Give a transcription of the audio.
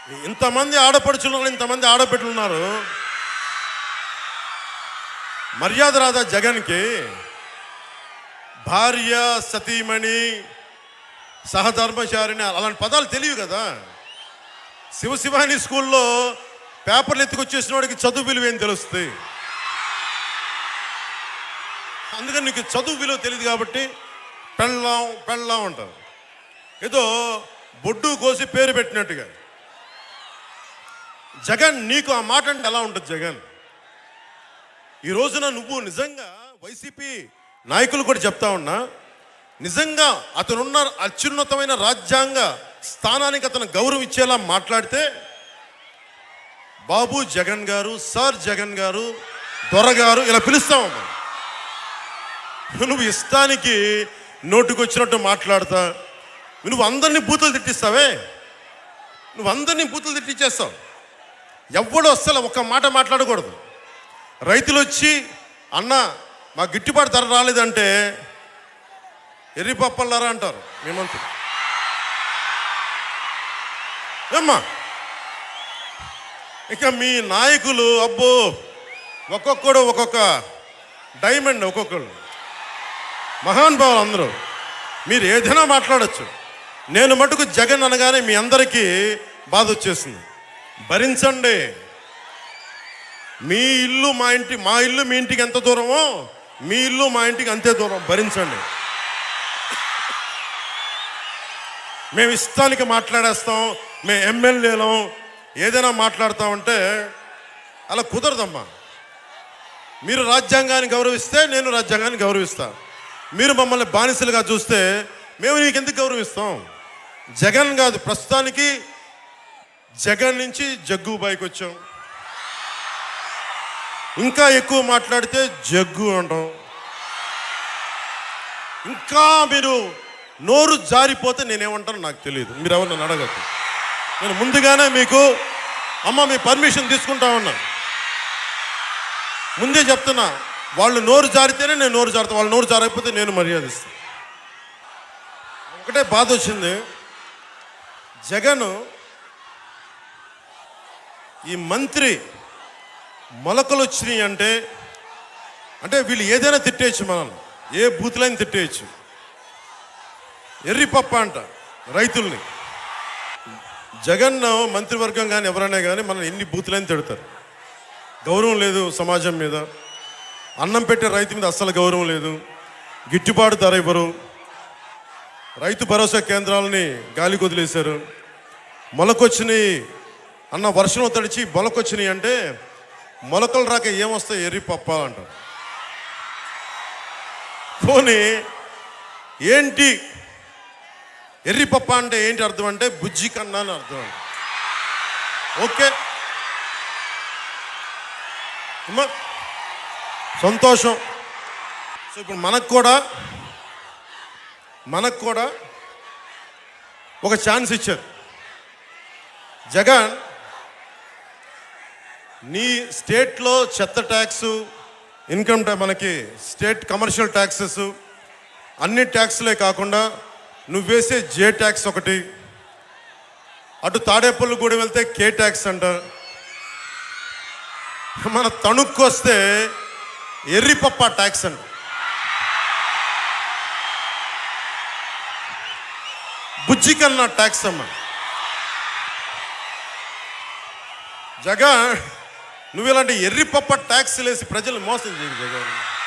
ఇంతమంది ఆడపడుచులు ఉన్నారు, ఇంతమంది ఆడబిడ్డలు ఉన్నారు మర్యాద రాదా జగన్కి భార్య సతీమణి సహధర్మచారిణి అలాంటి పదాలు తెలియవు కదా శివశివాని స్కూల్లో పేపర్లు ఎత్తుకొచ్చేసిన వాడికి చదువు విలువ ఏం తెలుస్తుంది అందుకని నీకు చదువు విలువ తెలియదు కాబట్టి పెళ్ళాం పెళ్ళాం అంటారు ఏదో బొడ్డు కోసి పేరు పెట్టినట్టుగా జగన్ నీకు ఆ మాట అంటే ఎలా ఉంటుంది జగన్ ఈ రోజున నువ్వు నిజంగా వైసీపీ నాయకులు కూడా చెప్తా ఉన్నా నిజంగా అతనున్న అత్యున్నతమైన రాజ్యాంగ స్థానానికి అతను గౌరవం ఇచ్చేలా మాట్లాడితే బాబు జగన్ గారు సార్ జగన్ గారు దొరగారు ఇలా పిలుస్తామమ్మా నువ్వు ఇష్టానికి నోటుకొచ్చినట్టు మాట్లాడతా నువ్వు అందరినీ బూతులు తిట్టిస్తావే నువ్వు అందరినీ బూతులు తిట్టించేస్తావు ఎవ్వడు అస్సలు ఒక్క మాట మాట్లాడకూడదు రైతులు వచ్చి అన్న మా గిట్టుబాటు ధర రాలేదంటే ఎర్రి పప్పల్లారా అంటారు మేమంతా ఏమ్మా ఇక మీ నాయకులు అబ్బో ఒక్కొక్కడు ఒక్కొక్క డైమండ్ ఒక్కొక్కడు మహానుభావులు అందరూ మీరు ఏదైనా మాట్లాడచ్చు నేను మటుకు జగన్ అనగానే మీ అందరికీ బాధ వచ్చేసింది భరించండి మీ ఇల్లు మా ఇంటి మా ఇల్లు మీ ఇంటికి ఎంత దూరమో మీ ఇల్లు మా ఇంటికి అంతే దూరం భరించండి మేము ఇష్టానికి మాట్లాడేస్తాం మేము ఎమ్మెల్యేలం ఏదైనా మాట్లాడతామంటే అలా కుదరదమ్మా మీరు రాజ్యాంగాన్ని గౌరవిస్తే నేను రాజ్యాంగాన్ని గౌరవిస్తా మీరు మమ్మల్ని బానిసలుగా చూస్తే మేము నీకు ఎందుకు గౌరవిస్తాం జగన్ కాదు ప్రస్తుతానికి జగన్ నుంచి జగ్గు బైక్ వచ్చాం ఇంకా ఎక్కువ మాట్లాడితే జగ్గు అంటాం ఇంకా మీరు నోరు జారిపోతే నేనేమంటానో నాకు తెలియదు మీరు ఎవరు నన్ను అడగద్దు నేను ముందుగానే మీకు అమ్మ మీ పర్మిషన్ తీసుకుంటా ఉన్నా ముందే చెప్తున్నా వాళ్ళు నోరు జారితేనే నేను నోరు జారుతా వాళ్ళు నోరు జారకపోతే నేను మర్యాద ఇస్తాను ఒకటే బాధ వచ్చింది జగన్ ఈ మంత్రి మొలకలు వచ్చినాయి అంటే అంటే వీళ్ళు ఏదైనా తిట్టేయచ్చు మనల్ని ఏ బూతులైనా తిట్టేయచ్చు ఎర్రి పప్ప అంట రైతుల్ని జగన్ మంత్రివర్గం కానీ ఎవరైనా కానీ మనం ఎన్ని బూతులైనా తిడతారు గౌరవం లేదు సమాజం మీద అన్నం పెట్టే రైతు మీద అస్సలు గౌరవం లేదు గిట్టుబాటు ధర ఇవ్వరు రైతు భరోసా కేంద్రాలని గాలికి వదిలేశారు మొలకొచ్చినాయి అన్న వర్షం తడిచి మొలకొచ్చినాయి అంటే మొలకలు రాక ఏమొస్తాయి ఎర్రి పప్ప అంటారు పోనీ ఏంటి ఎర్రి పప్ప అంటే ఏంటి అర్థం అంటే బుజ్జి కన్నా అని అర్థం ఓకే అమ్మా, సంతోషం సో ఇప్పుడు మనకు కూడా మనకు కూడా ఒక ఛాన్స్ ఇచ్చారు జగన్ నీ స్టేట్లో చెత్త ట్యాక్స్ ఇన్కమ్ ట్యాక్స్ మనకి స్టేట్ కమర్షియల్ ట్యాక్సెస్ అన్ని ట్యాక్స్లే కాకుండా నువ్వు వేసే జే ట్యాక్స్ ఒకటి అటు తాడేపల్లి కూడా వెళ్తే కే ట్యాక్స్ అంట మన తణుక్కు వస్తే ఎర్రిపప్ప ట్యాక్స్ అంట బుజ్జి కన్నా ట్యాక్స్ అమ్మ జగన్ నువ్వు ఇలాంటి ఎర్రిపప్ప ట్యాక్స్ వేసి ప్రజలు మోసం చేయకు జగన్